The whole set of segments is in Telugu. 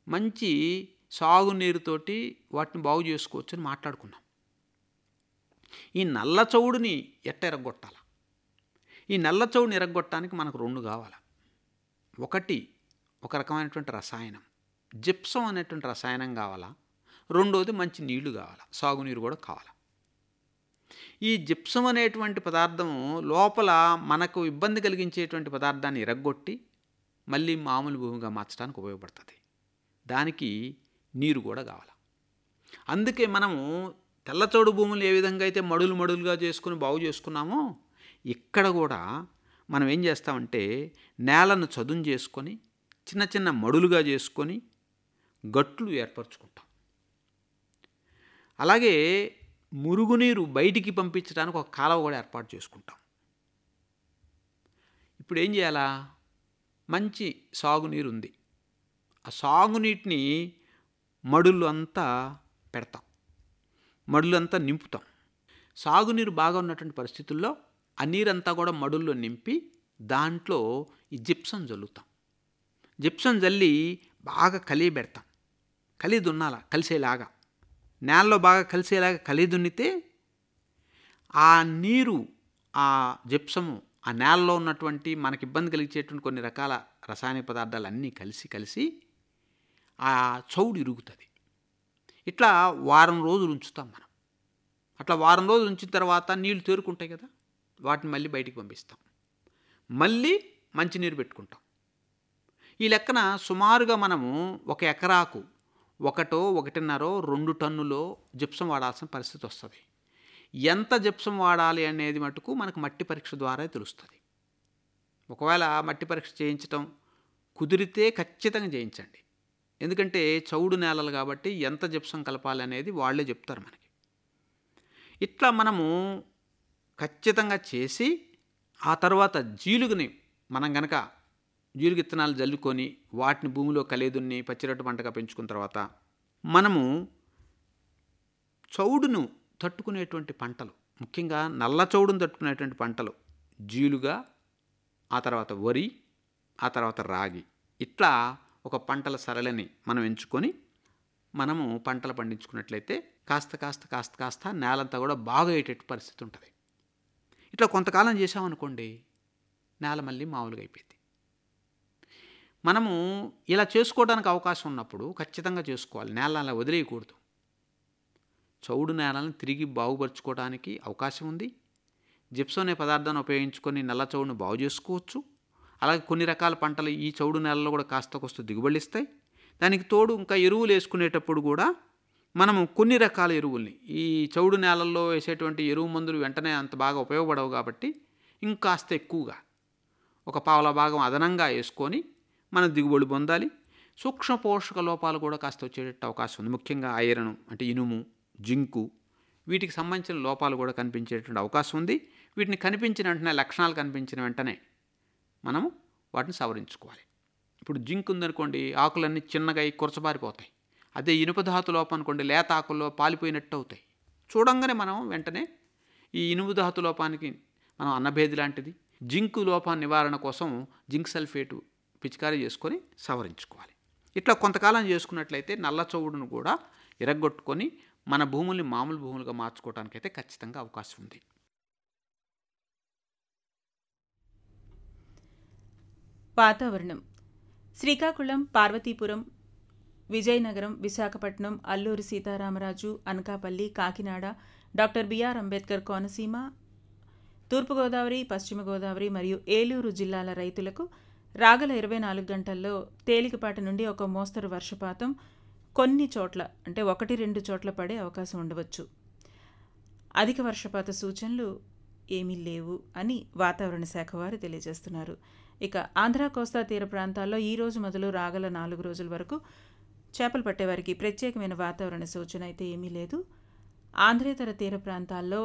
మంచి సాగునీరుతోటి వాటిని బాగు చేసుకోవచ్చు అని మాట్లాడుకున్నాం ఈ నల్ల చౌడుని ఎట్ట ఎరగొట్టాల ఈ నల్ల చౌడుని ఎరగొట్టడానికి మనకు రెండు కావాలి ఒకటి ఒక రకమైనటువంటి రసాయనం జిప్సం అనేటువంటి రసాయనం కావాలా రెండోది మంచి నీళ్లు కావాలా సాగునీరు కూడా కావాలా ఈ జిప్సం అనేటువంటి పదార్థం లోపల మనకు ఇబ్బంది కలిగించేటువంటి పదార్థాన్ని ఎరగొట్టి మళ్ళీ మామూలు భూమిగా మార్చడానికి ఉపయోగపడుతుంది దానికి నీరు కూడా కావాలి అందుకే మనము తెల్లచోడు భూములు ఏ విధంగా అయితే మడులు మడులుగా చేసుకుని బాగు చేసుకున్నామో ఇక్కడ కూడా మనం ఏం చేస్తామంటే నేలను చదును చేసుకొని చిన్న చిన్న మడులుగా చేసుకొని గట్లు ఏర్పరచుకుంటాం అలాగే మురుగునీరు బయటికి పంపించడానికి ఒక కాలువ కూడా ఏర్పాటు చేసుకుంటాం ఇప్పుడు ఏం చేయాలా మంచి సాగునీరు ఉంది ఆ సాగునీటిని మడులు అంతా పెడతాం మడులు అంతా నింపుతాం సాగునీరు బాగా ఉన్నటువంటి పరిస్థితుల్లో ఆ నీరంతా కూడా మడుల్లో నింపి దాంట్లో ఈ జిప్సం జల్లుతాం జిప్సం జల్లి బాగా కలిగి పెడతాం కలిగి దున్నాల కలిసేలాగా నేలలో బాగా కలిసేలాగా కలిగి దున్నితే ఆ నీరు ఆ జిప్సము ఆ నేలలో ఉన్నటువంటి మనకి ఇబ్బంది కలిగించేటువంటి కొన్ని రకాల రసాయనిక పదార్థాలు అన్నీ కలిసి కలిసి ఆ చౌడు ఇరుగుతుంది ఇట్లా వారం రోజులు ఉంచుతాం మనం అట్లా వారం రోజులు ఉంచిన తర్వాత నీళ్లు తేరుకుంటాయి కదా వాటిని మళ్ళీ బయటికి పంపిస్తాం మళ్ళీ మంచినీరు పెట్టుకుంటాం ఈ లెక్కన సుమారుగా మనము ఒక ఎకరాకు ఒకటో ఒకటిన్నరో రెండు టన్నులో జిప్సం వాడాల్సిన పరిస్థితి వస్తుంది ఎంత జిప్సం వాడాలి అనేది మటుకు మనకు మట్టి పరీక్ష ద్వారా తెలుస్తుంది ఒకవేళ మట్టి పరీక్ష చేయించటం కుదిరితే ఖచ్చితంగా చేయించండి ఎందుకంటే చౌడు నేలలు కాబట్టి ఎంత జిప్సం కలపాలి అనేది వాళ్ళే చెప్తారు మనకి ఇట్లా మనము ఖచ్చితంగా చేసి ఆ తర్వాత జీలుగుని మనం గనక జీలుగు విత్తనాలు జల్లుకొని వాటిని భూమిలో కలిదున్ని పచ్చిరొట్టు పంటగా పెంచుకున్న తర్వాత మనము చౌడును తట్టుకునేటువంటి పంటలు ముఖ్యంగా నల్ల చౌడును తట్టుకునేటువంటి పంటలు జీలుగా ఆ తర్వాత వరి ఆ తర్వాత రాగి ఇట్లా ఒక పంటల సరళిని మనం ఎంచుకొని మనము పంటలు పండించుకున్నట్లయితే కాస్త కాస్త కాస్త కాస్త నేలంతా కూడా బాగా అయ్యేటట్టు పరిస్థితి ఉంటుంది ఇట్లా కొంతకాలం చేసామనుకోండి నేల మళ్ళీ మామూలుగా అయిపోయింది మనము ఇలా చేసుకోవడానికి అవకాశం ఉన్నప్పుడు ఖచ్చితంగా చేసుకోవాలి నేల అలా వదిలేయకూడదు చౌడు నేలను తిరిగి బాగుపరుచుకోవడానికి అవకాశం ఉంది జిప్సం అనే పదార్థాన్ని ఉపయోగించుకొని నల్ల చౌడును బాగు చేసుకోవచ్చు అలాగే కొన్ని రకాల పంటలు ఈ చౌడు నేలలో కూడా కాస్త కొస్త దిగుబడి ఇస్తాయి దానికి తోడు ఇంకా ఎరువులు వేసుకునేటప్పుడు కూడా మనము కొన్ని రకాల ఎరువుల్ని ఈ చౌడు నేలల్లో వేసేటువంటి ఎరువు మందులు వెంటనే అంత బాగా ఉపయోగపడవు కాబట్టి ఇంకాస్త ఎక్కువగా ఒక పావుల భాగం అదనంగా వేసుకొని మన దిగుబడి పొందాలి సూక్ష్మ పోషక లోపాలు కూడా కాస్త వచ్చేటట్టు అవకాశం ఉంది ముఖ్యంగా ఐరన్ అంటే ఇనుము జింకు వీటికి సంబంధించిన లోపాలు కూడా కనిపించేటువంటి అవకాశం ఉంది వీటిని కనిపించిన వెంటనే లక్షణాలు కనిపించిన వెంటనే మనము వాటిని సవరించుకోవాలి ఇప్పుడు జింక్ ఉందనుకోండి ఆకులన్నీ చిన్నగా అయి కురచబారిపోతాయి అదే ఇనుప ధాతు లోపం అనుకోండి లేత ఆకుల్లో పాలిపోయినట్టు అవుతాయి చూడంగానే మనం వెంటనే ఈ ఇనుము ధాతు లోపానికి మనం అన్నభేది లాంటిది జింక్ లోపం నివారణ కోసం జింక్ సల్ఫేటు పిచికారీ చేసుకొని సవరించుకోవాలి ఇట్లా కొంతకాలం చేసుకున్నట్లయితే నల్ల చౌడును కూడా ఎరగొట్టుకొని మన భూముల్ని మామూలు భూములుగా మార్చుకోవడానికైతే ఖచ్చితంగా అవకాశం ఉంది వాతావరణం శ్రీకాకుళం పార్వతీపురం విజయనగరం విశాఖపట్నం అల్లూరి సీతారామరాజు అనకాపల్లి కాకినాడ డాక్టర్ బిఆర్ అంబేద్కర్ కోనసీమ తూర్పుగోదావరి పశ్చిమ గోదావరి మరియు ఏలూరు జిల్లాల రైతులకు రాగల ఇరవై నాలుగు గంటల్లో తేలికపాటి నుండి ఒక మోస్తరు వర్షపాతం కొన్ని చోట్ల అంటే ఒకటి రెండు చోట్ల పడే అవకాశం ఉండవచ్చు అధిక వర్షపాత సూచనలు ఏమీ లేవు అని వాతావరణ శాఖ వారు తెలియజేస్తున్నారు ఇక ఆంధ్ర కోస్తా తీర ప్రాంతాల్లో ఈ రోజు మొదలు రాగల నాలుగు రోజుల వరకు చేపలు పట్టేవారికి ప్రత్యేకమైన వాతావరణ సూచన అయితే ఏమీ లేదు ఆంధ్రేతర తీర ప్రాంతాల్లో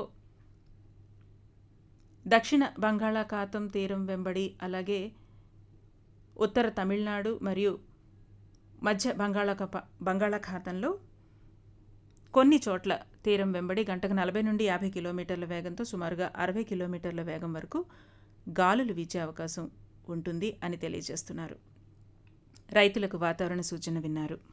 దక్షిణ బంగాళాఖాతం తీరం వెంబడి అలాగే ఉత్తర తమిళనాడు మరియు మధ్య బంగాళాఖ బంగాళాఖాతంలో కొన్ని చోట్ల తీరం వెంబడి గంటకు నలభై నుండి యాభై కిలోమీటర్ల వేగంతో సుమారుగా అరవై కిలోమీటర్ల వేగం వరకు గాలులు వీచే అవకాశం ఉంటుంది అని తెలియజేస్తున్నారు రైతులకు వాతావరణ సూచన విన్నారు